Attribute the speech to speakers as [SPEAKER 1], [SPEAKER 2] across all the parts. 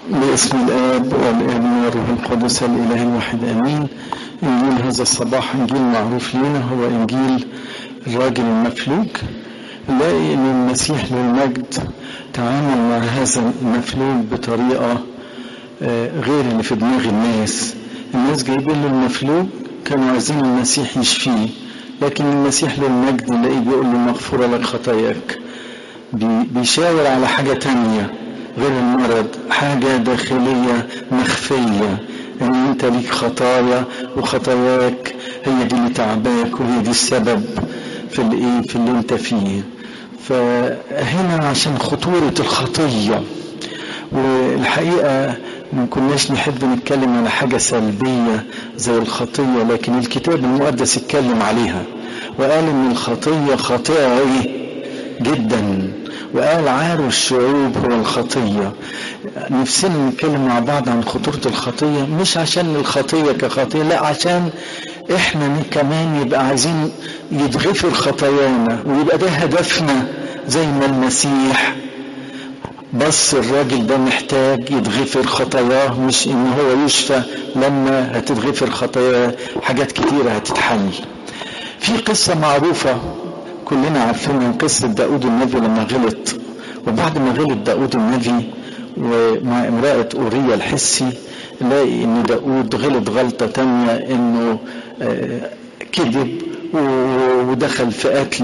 [SPEAKER 1] باسم الآب والابن والروح القدس الإله الواحد آمين إنجيل هذا الصباح إنجيل معروف لنا هو إنجيل الراجل المفلوج نلاقي إن المسيح للمجد تعامل مع هذا المفلوج بطريقة غير اللي في دماغ الناس الناس جايبين له المفلوج كانوا عايزين المسيح يشفيه لكن المسيح للمجد نلاقيه بيقول له مغفورة لك خطاياك بيشاور على حاجة تانية غير المرض حاجة داخلية مخفية ان انت ليك خطايا وخطاياك هي دي اللي تعباك وهي دي السبب في الايه في اللي انت فيه فهنا عشان خطورة الخطية والحقيقة ما كناش نحب نتكلم على حاجة سلبية زي الخطية لكن الكتاب المقدس اتكلم عليها وقال ان الخطية خاطئة ايه جدا وقال عار الشعوب هو الخطية نفسنا نتكلم مع بعض عن خطورة الخطية مش عشان الخطية كخطية لا عشان احنا كمان يبقى عايزين يتغفر خطايانا ويبقى ده هدفنا زي ما المسيح بس الراجل ده محتاج يتغفر خطاياه مش ان هو يشفى لما هتتغفر خطاياه حاجات كتيرة هتتحل في قصة معروفة كلنا عارفين قصة داود النبي لما غلط وبعد ما غلط داود النبي ومع امرأة أورية الحسي نلاقي ان داود غلط غلطة تانية انه كذب ودخل في قتل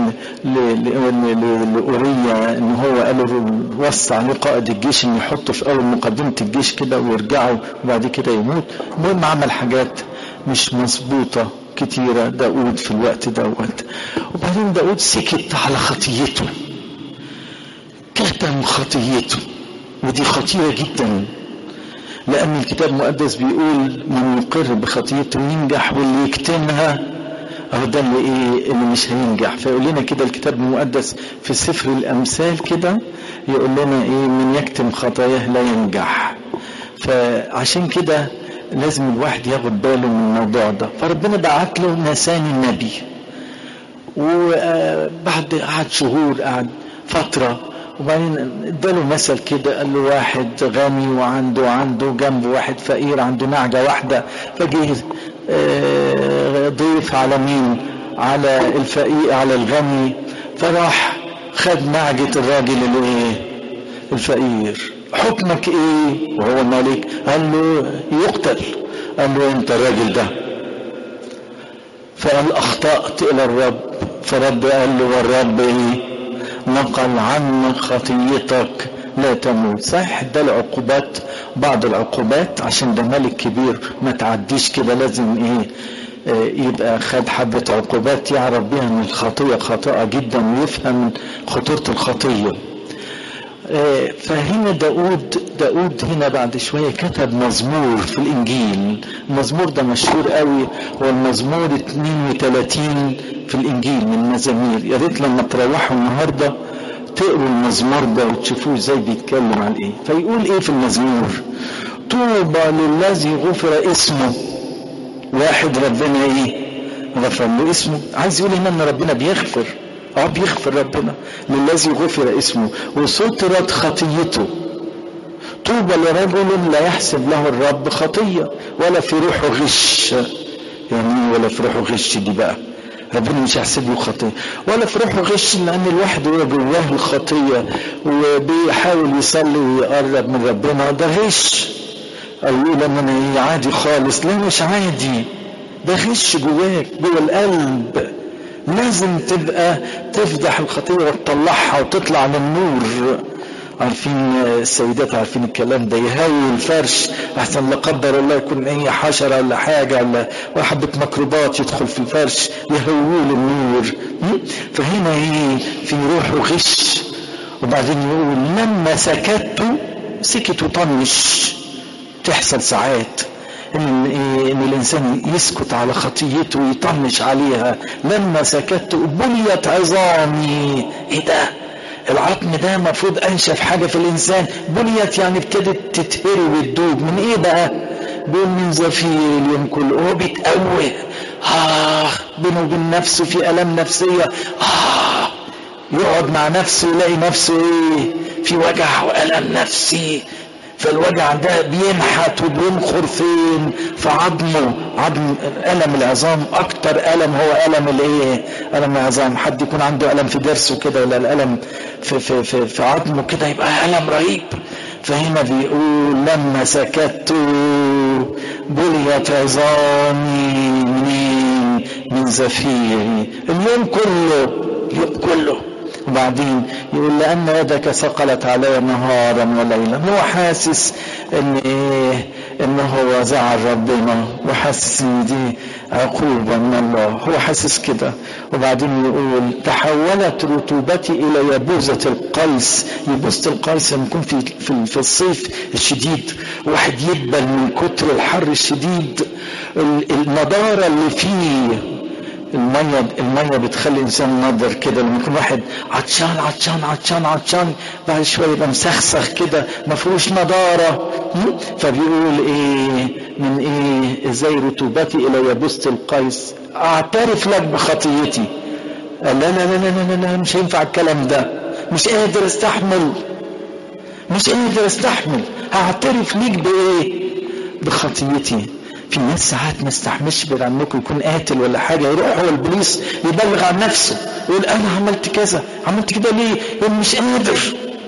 [SPEAKER 1] لأورية ان هو قال وصى عليه قائد الجيش ان يحطه في اول مقدمة الجيش كده ويرجعوا وبعد كده يموت المهم عمل حاجات مش مظبوطة كتيرة داود في الوقت دوت وبعدين داود سكت على خطيته كتم خطيته ودي خطيرة جدا لأن الكتاب المقدس بيقول من يقر بخطيته ينجح واللي يكتمها أهو ده اللي إيه اللي مش هينجح فيقول لنا كده الكتاب المقدس في سفر الأمثال كده يقول لنا إيه من يكتم خطاياه لا ينجح فعشان كده لازم الواحد ياخد باله من الموضوع ده فربنا بعت له نسان النبي وبعد قعد شهور قعد فترة وبعدين اداله مثل كده قال له واحد غني وعنده عنده جنبه واحد فقير عنده نعجة واحدة فجه ضيف على مين على الفقير على الغني فراح خد نعجة الراجل الايه الفقير حكمك ايه وهو الملك قال له يقتل قال له انت الراجل ده فقال اخطأت الى الرب فرب قال له والرب ايه نقل عنك خطيتك لا تموت صحيح ده العقوبات بعض العقوبات عشان ده ملك كبير ما تعديش كده لازم ايه يبقى خد حبة عقوبات يعرف بيها ان الخطية خاطئة جدا ويفهم خطورة الخطية فهنا داود داود هنا بعد شوية كتب مزمور في الإنجيل المزمور ده مشهور قوي هو المزمور 32 في الإنجيل من المزامير يا ريت لما تروحوا النهاردة تقروا المزمور ده وتشوفوه ازاي بيتكلم عن ايه فيقول ايه في المزمور طوبى للذي غفر اسمه واحد ربنا ايه غفر له اسمه عايز يقول هنا ان ربنا بيغفر اه بيغفر ربنا للذي غفر اسمه وسترت خطيته طوبى لرجل لا يحسب له الرب خطيه ولا في روحه غش يعني ولا في روحه غش دي بقى ربنا مش هيحسب له خطيه ولا في روحه غش لان الواحد هو جواه الخطيه وبيحاول يصلي ويقرب من ربنا ده غش او يقول انا عادي خالص لا مش عادي ده غش جواك جوه القلب لازم تبقى تفضح الخطية وتطلعها وتطلع للنور عارفين السيدات عارفين الكلام ده يهوي الفرش احسن لا قدر الله يكون اي حشرة ولا حاجة ولا حبة ميكروبات يدخل في الفرش يهويه للنور فهنا ايه في روحه غش وبعدين يقول لما سكت سكت وطنش تحصل ساعات ان ان الانسان يسكت على خطيته ويطنش عليها لما سكت بليت عظامي ايه ده العظم ده المفروض انشف حاجه في الانسان بليت يعني ابتدت تتهري وتدوب من ايه بقى بيقول من زفير اليوم كله هو بيتقوه آه بينه وبين نفسه في الام نفسيه آه يقعد مع نفسه يلاقي نفسه ايه في وجع والم نفسي فالوجع ده بينحت وبينخر فين في عظمه عظم الم العظام اكتر الم هو الم الايه الم العظام حد يكون عنده الم في ضرسه كده ولا الالم في في في, في عظمه كده يبقى الم رهيب فهنا بيقول لما سكت بليت عظامي منين من زفيري اليوم كله اليوم كله وبعدين يقول لأن يدك ثقلت علي نهارا وليلا هو حاسس ان ايه ان هو زعل ربنا وحاسس ان دي عقوبة من الله هو حاسس كده وبعدين يقول تحولت رطوبتي الى يبوزة القيس يبوزة القيس لما يكون في, في, في الصيف الشديد واحد يدبل من كتر الحر الشديد النضارة اللي فيه المية المية بتخلي الإنسان نضر كده لما يكون واحد عطشان عطشان عطشان عطشان بعد شوية يبقى مسخسخ كده ما فيهوش نضارة فبيقول إيه من إيه إزاي رطوبتي إلى يبست القيس أعترف لك بخطيتي لا لا لا لا لا, لا مش هينفع الكلام ده مش قادر استحمل مش قادر استحمل هعترف ليك بإيه بخطيتي في ناس ساعات ما استحملش غير عنكم يكون قاتل ولا حاجه يروح هو البوليس يبلغ عن نفسه يقول انا عملت كذا عملت كده ليه؟ يقول مش قادر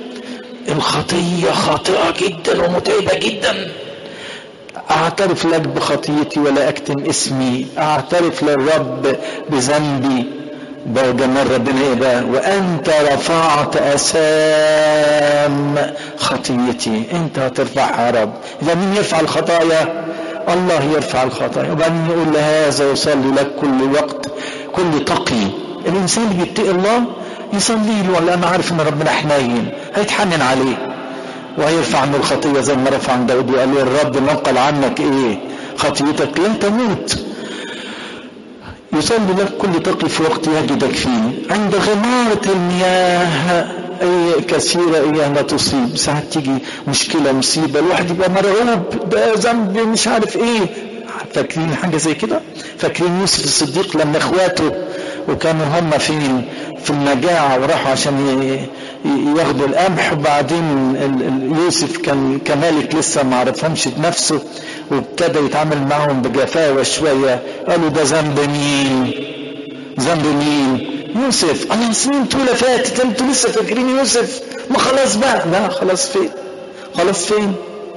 [SPEAKER 1] الخطيه خاطئه جدا ومتعبه جدا اعترف لك بخطيتي ولا اكتم اسمي اعترف للرب بذنبي ده جمال ربنا ايه بقى وانت رفعت اسام خطيتي انت هترفعها يا رب اذا مين يرفع الخطايا الله يرفع الخطايا وبعدين يقول لهذا يصلي لك كل وقت كل تقي الانسان اللي بيتقي الله يصلي له ولا انا عارف ان ربنا حنين هيتحنن عليه وهيرفع عنه الخطيه زي ما رفع عن داود وقال له الرب نقل عنك ايه خطيتك لا تموت يصلي لك كل تقي في وقت يجدك فيه عند غمارة المياه أي كثيرة إياها لا تصيب ساعات تيجي مشكلة مصيبة الواحد يبقى مرعوب ده ذنب مش عارف إيه فاكرين حاجة زي كده فاكرين يوسف الصديق لما إخواته وكانوا هم فين في المجاعة وراحوا عشان ياخدوا القمح وبعدين يوسف كان كمالك لسه ما عرفهمش بنفسه وابتدى يتعامل معهم بجفاوة شوية قالوا ده ذنب مين ذنب مين يوسف انا سنين طويلة فاتت انتوا لسه فاكرين يوسف ما خلاص بقى لا خلاص فين خلاص فين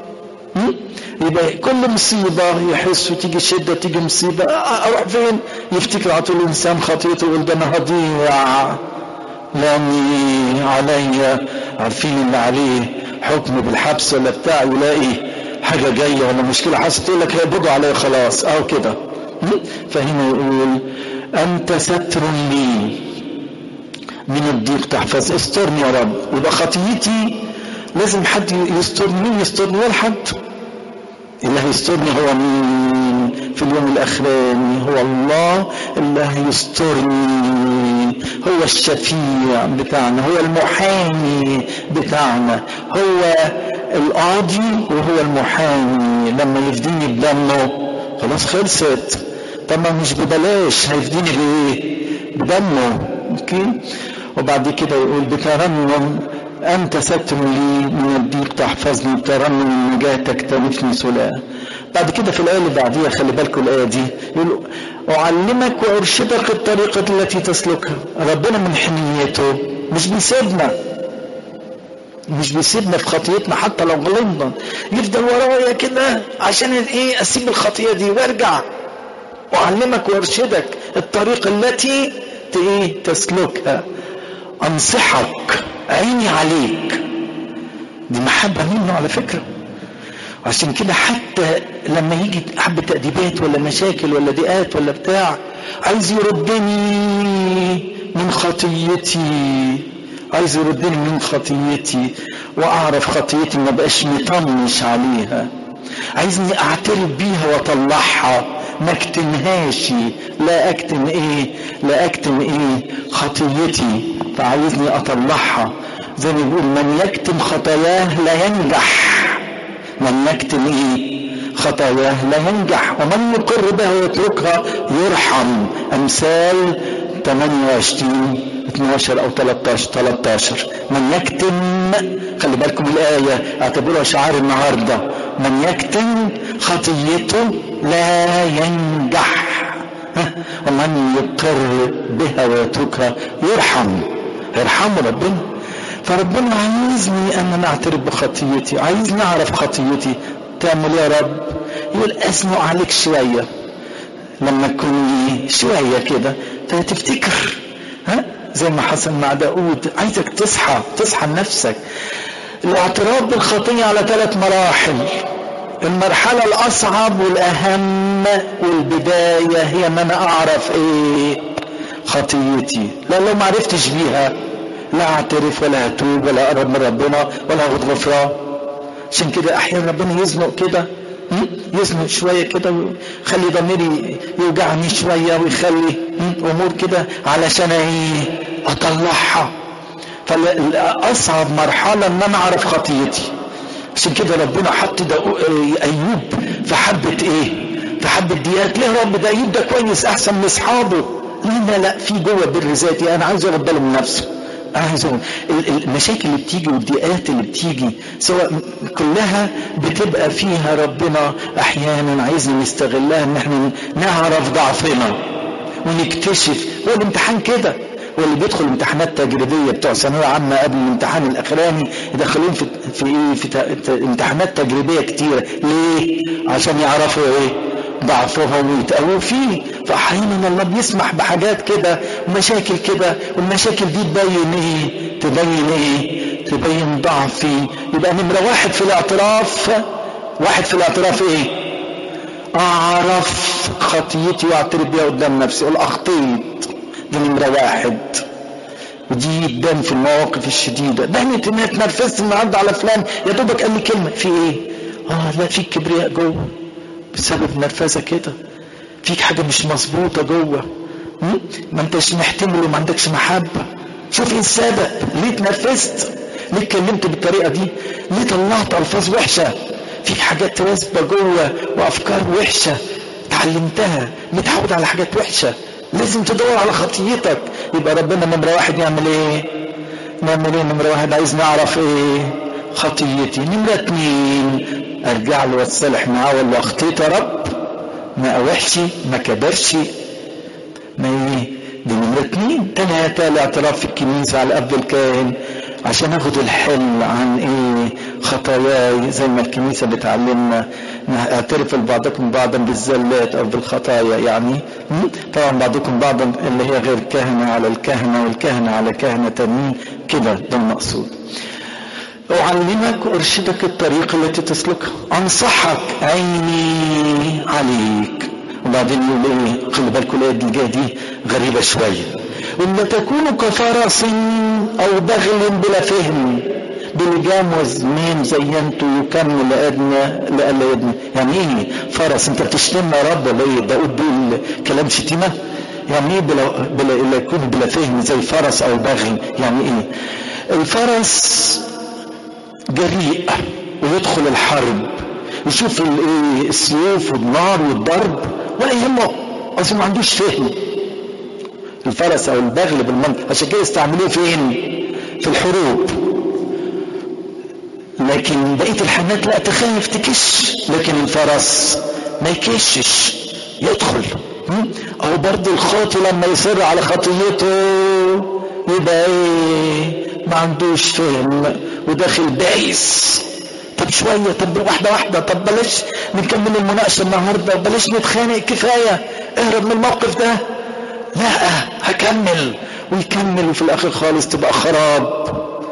[SPEAKER 1] يبقى كل مصيبة يحس وتيجي شدة تيجي مصيبة أروح فين يفتكر على طول الإنسان خطيته يقول ده أنا هضيع لاني علي عارفين اللي عليه حكم بالحبس ولا بتاع يلاقي حاجه جايه ولا مشكله حصلت يقول لك هيقبضوا عليا خلاص او كده فهنا يقول انت ستر لي من الضيق تحفظ استرني يا رب ويبقى خطيتي لازم حد يسترني مين يسترني ولا حد اللي هيسترني هو مين في اليوم الاخراني هو الله اللي هيسترني هو الشفيع بتاعنا هو المحامي بتاعنا هو القاضي وهو المحامي لما يفديني بدمه خلاص خلصت طبعا مش ببلاش هيفديني بايه بدمه اوكي وبعد كده يقول بترنم أنت ستر لي من الضيق تحفظني بترنم نجاتك تلفني سلاه بعد كده في الآية اللي بعديها خلي بالكم الآية دي يقول أعلمك وأرشدك الطريقة التي تسلكها ربنا من حنيته مش بيسيبنا مش بيسيبنا في خطيتنا حتى لو غلطنا يفضل ورايا كده عشان ايه اسيب الخطيه دي وارجع اعلمك وارشدك الطريق التي ايه تسلكها انصحك عيني عليك دي محبه منه على فكره عشان كده حتى لما يجي حبة تأديبات ولا مشاكل ولا ضيقات ولا بتاع عايز يردني من خطيتي عايز يردني من خطيتي واعرف خطيتي ما بقاش مطنش عليها عايزني اعترف بيها واطلعها ما اكتمهاش لا اكتم ايه لا اكتم ايه خطيتي فعايزني اطلعها زي ما بيقول من يكتم خطاياه لا ينجح من يكتم ايه خطاياه لا ينجح ومن يقر بها ويتركها يرحم امثال 28 12 او 13 13 من يكتم خلي بالكم الايه اعتبروها شعار النهارده من يكتم خطيته لا ينجح ومن يقر بها ويتركها يرحم يرحمه ربنا فربنا عايزني ان انا اعترف بخطيتي عايزني اعرف خطيتي تعمل يا رب يقول اسنق عليك شويه لما تكون شويه كده فتفتكر ها زي ما حصل مع داود عايزك تصحى تصحى لنفسك الاعتراف بالخطيه على ثلاث مراحل المرحلة الأصعب والأهم والبداية هي ما أنا أعرف إيه خطيتي لا لو ما عرفتش بيها لا أعترف ولا أتوب ولا أقرب من ربنا ولا أخذ غفران عشان كده أحيانا ربنا يزنق كده يزنق شوية كده ويخلي ضميري يوجعني شوية ويخلي أمور كده علشان إيه أطلعها فالأصعب مرحلة إن أنا أعرف خطيتي عشان كده ربنا حط ده ايوب في حبه ايه في حبه ديات ليه يا رب ده ايوب ده كويس احسن من اصحابه لا لا في جوه بر ذاتي انا عايز اخد باله من نفسه عايز المشاكل اللي بتيجي والضيقات اللي بتيجي سواء كلها بتبقى فيها ربنا احيانا عايزنا نستغلها ان احنا نعرف ضعفنا ونكتشف هو الامتحان كده واللي بيدخل امتحانات تجريبيه بتوع ثانويه عامه قبل الامتحان الاخراني يدخلون في في ايه في امتحانات تجريبيه كتيره ليه؟ عشان يعرفوا ايه؟ ضعفهم ويتقووا فيه فاحيانا الله بيسمح بحاجات كده ومشاكل كده والمشاكل دي تبين ايه؟ تبين ايه؟ تبين ضعفي يبقى نمره واحد في الاعتراف واحد في الاعتراف ايه؟ اعرف خطيتي واعترف بيها قدام نفسي اقول اخطيت دي نمرة واحد ودي تبان في المواقف الشديدة بانت انها اتنرفزت النهارده على فلان يا دوبك قال لي كلمة في ايه؟ اه لا في كبرياء جوه بسبب نرفزة كده فيك حاجة مش مظبوطة جوه ما انتش محتمل وما عندكش محبة شوف ايه السبب ليه اتنرفزت ليه اتكلمت بالطريقة دي ليه طلعت الفاظ وحشة فيك حاجات راسبة جوه وافكار وحشة اتعلمتها متعود على حاجات وحشه لازم تدور على خطيتك يبقى ربنا نمرة واحد يعمل ايه نعمل ايه نمرة واحد عايز نعرف ايه خطيتي نمرة اتنين ارجع له واتصالح معاه ولا اخطيت يا رب ما اوحش ما كبرش ما ايه دي نمرة اتنين تلاتة الاعتراف في الكنيسة على قبل الكاهن عشان اخد الحل عن ايه خطاياي زي ما الكنيسة بتعلمنا اعترف لبعضكم بعضا بالزلات او بالخطايا يعني طبعا بعضكم بعضا اللي هي غير كهنة على الكهنة والكهنة على كهنة تانيين كده ده المقصود أعلمك وأرشدك الطريق التي تسلكها أنصحك عيني عليك وبعدين يقول ايه خلي بالكم الايه اللي جايه دي غريبه شويه ولا تكون كفرس او بغل بلا فهم بلجام وزمين زينته يكمل لأدنى لألا يدنى يعني ايه فرس انت بتشتم يا رب ولا ايه داود بيقول كلام شتيمه يعني ايه بلا, بلا, بلا يكون بلا فهم زي فرس او بغل يعني ايه الفرس جريء ويدخل الحرب يشوف السيوف والنار والضرب ولا يهمه اصلا ما عندوش فهم الفرس او البغل بالمنطق عشان كده استعملوه فين في الحروب لكن بقيه الحيوانات لا تخاف تكش لكن الفرس ما يكشش يدخل او برضه الخاطي لما يصر على خطيته يبقى ايه ما عندوش فهم وداخل بايس طب شوية طب واحدة واحدة طب بلاش نكمل المناقشة النهاردة بلاش نتخانق كفاية اهرب من الموقف ده لا هكمل ويكمل وفي الاخر خالص تبقى خراب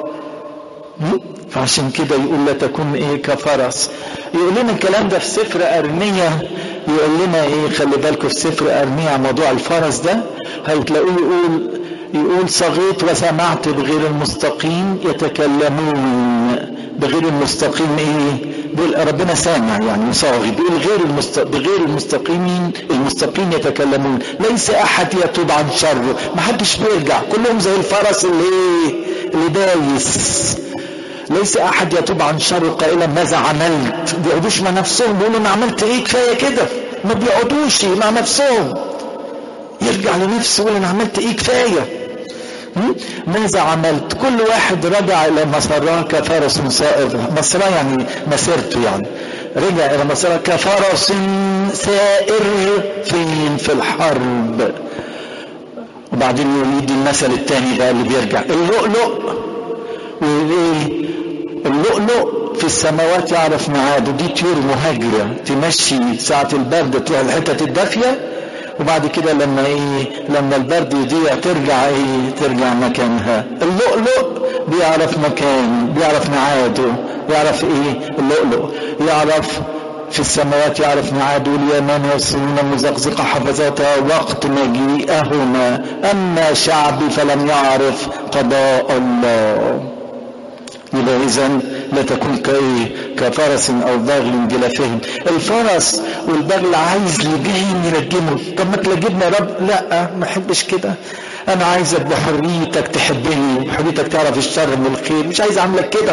[SPEAKER 1] فعشان كده يقول لا تكون ايه كفرس يقول لنا الكلام ده في سفر ارمية يقول لنا ايه خلي بالكم في سفر ارمية موضوع الفرس ده هتلاقوه يقول يقول صغيت وسمعت بغير المستقيم يتكلمون بغير المستقيم ايه بيقول ربنا سامع يعني صاغي بيقول غير المست... بغير المستقيمين المستقيم يتكلمون ليس احد يتوب عن شره ما حدش بيرجع كلهم زي الفرس اللي ايه اللي دايس ليس احد يتوب عن شره قائلا ماذا عملت بيقعدوش مع نفسهم بيقولوا انا عملت ايه كفايه كده ما بيقعدوش مع نفسهم يرجع لنفسه يقول انا عملت ايه كفايه ماذا عملت كل واحد رجع الى مسراه كفرس سائر مسراه يعني مسيرته يعني رجع الى مسراه كفرس سائر فين في الحرب وبعدين يريد المثل الثاني بقى اللي بيرجع اللؤلؤ والايه اللؤلؤ في السماوات يعرف ميعاده دي طيور مهاجرة تمشي ساعة البرد تروح الحتت الدافية وبعد كده لما ايه لما البرد يضيع ترجع ايه ترجع مكانها اللؤلؤ بيعرف مكان بيعرف ميعاده يعرف ايه اللؤلؤ يعرف في السماوات يعرف ميعاده اليمان والسنون المزقزقة حفظتها وقت مجيئهما أما شعبي فلم يعرف قضاء الله يبقى إذا لا تكون كايه كفرس او بغل بلا فهم الفرس والبغل عايز لجين يلجمه طب ما تلجمنا يا رب لا ما احبش كده انا عايزك بحريتك تحبني بحريتك تعرف الشر من الخير مش عايز اعملك كده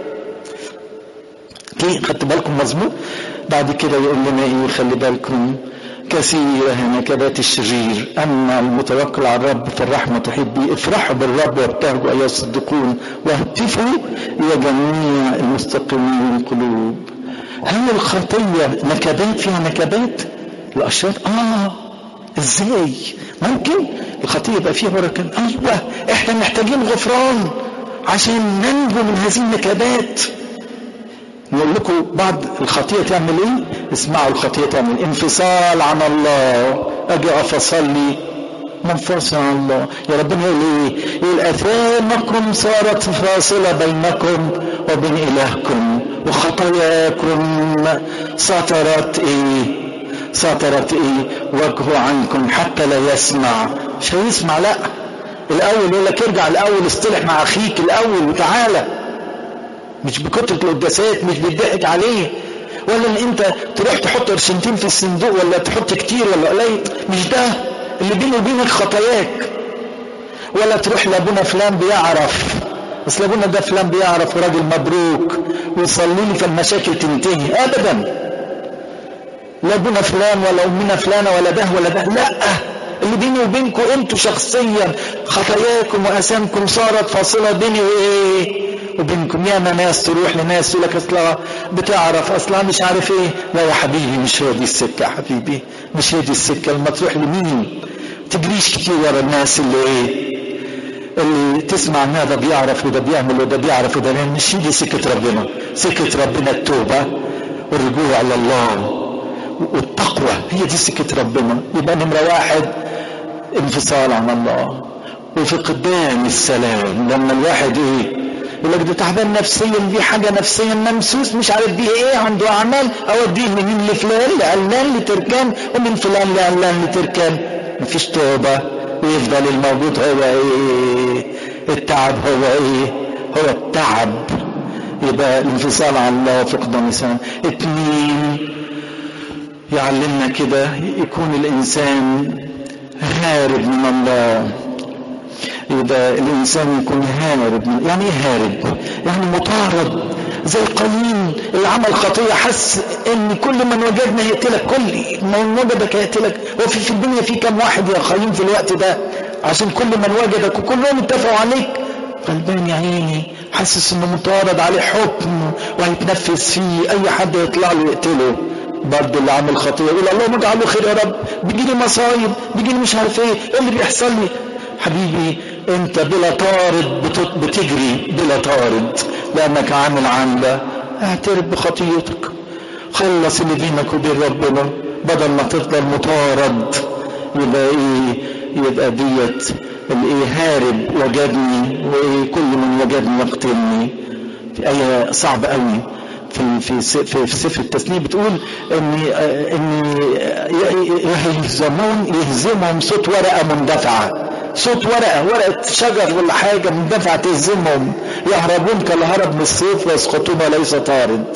[SPEAKER 1] كي خدت بالكم مظبوط بعد كده يقول لنا ايه خلي بالكم كثيرة نكبات الشرير أما المتوكل على الرب فالرحمة تحب به افرحوا بالرب وابتهجوا أيها الصديقون واهتفوا يا جميع المستقيمين القلوب هل الخطية نكبات فيها نكبات الأشرار آه ازاي ممكن الخطية يبقى فيها بركة أيوة احنا محتاجين غفران عشان ننجو من هذه النكبات نقول لكم بعض الخطية تعمل ايه اسمعوا الخطية تعمل انفصال عن الله اجي اقف اصلي منفصل عن الله يا ربنا يقول ايه يقول اثامكم صارت فاصلة بينكم وبين الهكم وخطاياكم سطرت ايه سطرت ايه وجهه عنكم حتى لا يسمع مش هيسمع لا الاول يقول لك ارجع الاول اصطلح مع اخيك الاول وتعالى مش بكترة القداسات مش بيضحك عليه ولا ان انت تروح تحط قرشنتين في الصندوق ولا تحط كتير ولا قليل مش ده اللي بينه وبينك خطاياك ولا تروح لابونا فلان بيعرف اصل ابونا ده فلان بيعرف وراجل مبروك ويصلي لي فالمشاكل تنتهي ابدا لا ابونا فلان ولا امنا فلانه ولا ده ولا ده لا اللي بيني وبينكم انتوا شخصيا خطاياكم واثامكم صارت فاصله بيني وايه وبينكم ياما ناس تروح لناس يقول لك اصلها بتعرف اصلها مش عارف ايه لا يا حبيبي مش هي دي السكه يا حبيبي مش هي دي السكه لما تروح لمين تجريش كتير ورا الناس اللي ايه اللي تسمع ان هذا بيعرف وده بيعمل وده بيعرف وده بيعمل مش هي دي سكه ربنا سكه ربنا التوبه والرجوع على الله والتقوى هي دي سكه ربنا يبقى نمره واحد انفصال عن الله وفقدان السلام لما الواحد ايه يقول لك ده تعبان نفسيا دي حاجه نفسيا ممسوس مش عارف دي ايه عنده اعمال اوديه من لفلان لعلان لتركان ومن فلان لعلان لتركان مفيش توبه ويفضل الموجود هو ايه التعب هو ايه هو التعب يبقى الانفصال عن الله وفقدان السلام اتنين يعلمنا كده يكون الانسان هارب من الله يبقى الانسان يكون هارب من يعني ايه هارب يعني مطارد زي قايين اللي عمل خطيه حس ان كل من وجدنا يقتلك كل من وجدك يقتلك هو في, في الدنيا في كم واحد يا قايين في الوقت ده عشان كل من وجدك وكلهم اتفقوا عليك غلبان يا عيني حاسس انه مطارد عليه حكم وهيتنفذ فيه اي حد يطلع له يقتله برضه اللي عامل خطيه يقول اللهم اجعله خير يا رب بيجي لي مصايب بيجي لي مش عارف ايه ايه اللي بيحصل لي حبيبي انت بلا طارد بتجري بلا طارد لانك عامل عامله اعترف بخطيتك خلص اللي بينك وبين ربنا بدل ما تفضل مطارد يبقى ايه يبقى ديت الايه هارب وجدني وايه كل من وجدني يقتلني في ايه صعبه قوي في في في, في سفر التثنيه بتقول ان ان يهزمون يهزمهم صوت ورقه مندفعه صوت ورقه ورقه شجر ولا حاجه مندفعه تهزمهم يهربون كالهرب من السيف ويسقطون وليس طارد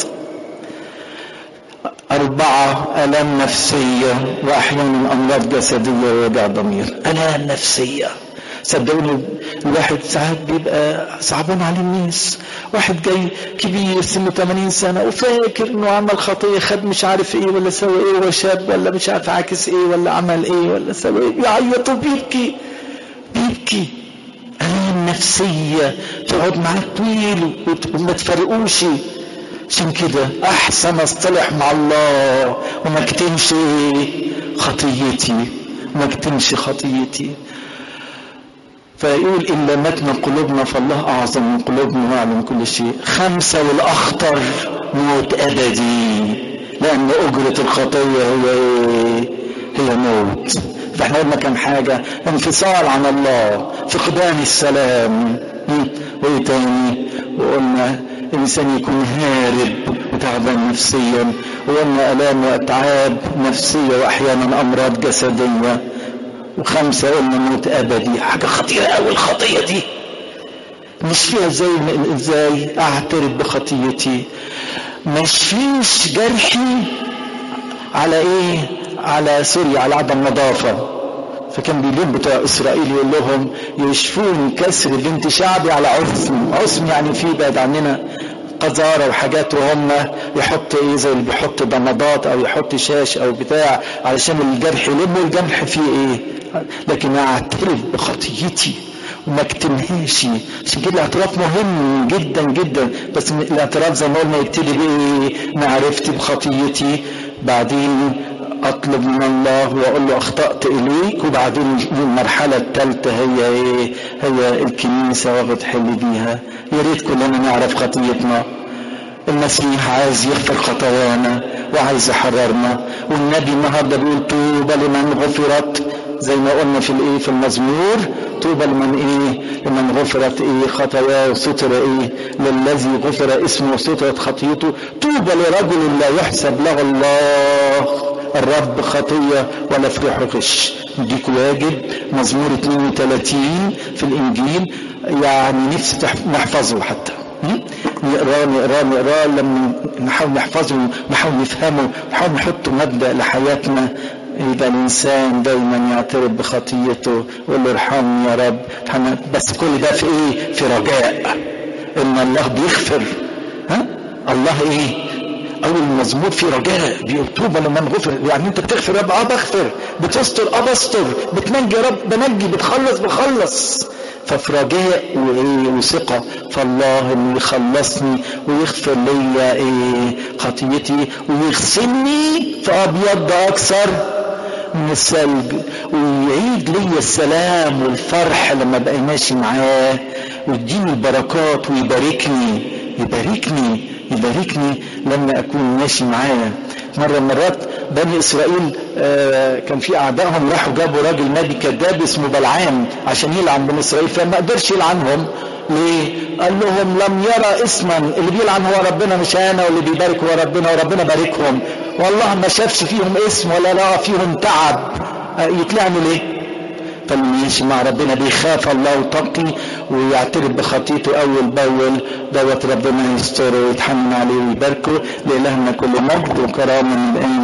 [SPEAKER 1] أربعة آلام نفسية وأحيانا أمراض جسدية ووجع ضمير آلام نفسية صدقوني الواحد ساعات بيبقى صعبان على الناس واحد جاي كبير سنه 80 سنة وفاكر انه عمل خطية خد مش عارف ايه ولا سوى ايه وشاب ولا مش عارف عاكس ايه ولا عمل ايه ولا سوى ايه يعيط وبيبكي بيبكي آلام نفسية تقعد معاك طويل وما تفرقوش عشان كده احسن اصطلح مع الله وما اكتمش خطيتي وما اكتمش خطيتي فيقول إن لمتنا قلوبنا فالله أعظم من قلوبنا ويعلم كل شيء خمسة والأخطر موت أبدي لأن أجرة الخطية هي إيه؟ هي موت فاحنا قلنا كم حاجة انفصال عن الله فقدان السلام وايه تاني وقلنا الانسان يكون هارب وتعبان نفسيا وقلنا الام واتعاب نفسيه واحيانا امراض جسديه وخمسه قلنا موت ابدي حاجه خطيره قوي الخطيه دي مش فيها زي ازاي اعترف بخطيتي مش فيش جرحي على ايه على سوريا على عدم نظافه فكان بيلوم بتوع اسرائيل يقول لهم يشفون كسر بنت شعبي على عثم عثم يعني في بعد عننا قذارة وحاجات وهم يحط ايه زي اللي بيحط ضمادات او يحط شاش او بتاع علشان الجرح يلم الجرح فيه ايه لكن اعترف بخطيتي وما اكتمهاش عشان كده الاعتراف مهم جدا جدا بس الاعتراف زي ما قلنا يبتدي بايه معرفتي بخطيتي بعدين اطلب من الله واقول له اخطات اليك وبعدين المرحله الثالثه هي ايه هي الكنيسه واخد حل بيها يا ريت كلنا نعرف خطيتنا المسيح عايز يغفر خطايانا وعايز يحررنا والنبي النهارده بيقول طوبى لمن غفرت زي ما قلنا في الايه في المزمور طوبى لمن ايه لمن غفرت ايه خطاياه وستر ايه للذي غفر اسمه وسترت خطيته طوبى لرجل لا يحسب له الله الرب خطية ولا فرح غش نديك واجب مزمور 32 في الإنجيل يعني نفسي نحفظه حتى نقراه نقراه نقراه لما نحاول نحفظه نحاول نفهمه نحاول نحطه مبدأ لحياتنا يبقى الإنسان دايما يعترف بخطيته ويقول له ارحمني يا رب بس كل ده في إيه؟ في رجاء إن الله بيغفر ها؟ الله إيه؟ اول المزمور في رجاء بيقول طوبى لمن غفر يعني انت بتغفر يا رب اه بغفر بتستر اه بستر بتنجي يا رب بنجي بتخلص بخلص ففي رجاء وايه وثقه فالله اللي يخلصني ويغفر لي ايه خطيتي ويغسلني في ابيض اكثر من الثلج ويعيد لي السلام والفرح لما بقى ماشي معاه ويديني البركات ويباركني يباركني يباركني لما اكون ماشي معاه مرة مرات بني اسرائيل آه كان في اعدائهم راحوا جابوا راجل نبي كذاب اسمه بلعام عشان يلعن بني اسرائيل فما قدرش يلعنهم ليه؟ قال لهم لم يرى اسما اللي بيلعن هو ربنا مش انا واللي بيبارك هو ربنا وربنا باركهم والله ما شافش فيهم اسم ولا لقى فيهم تعب آه يتلعنوا ليه؟ فاللي يمشي مع ربنا بيخاف الله وتقي ويعترف بخطيته اول باول دوت ربنا يستره ويتحمل عليه ويباركه لالهنا كل مجد وكرامه من الان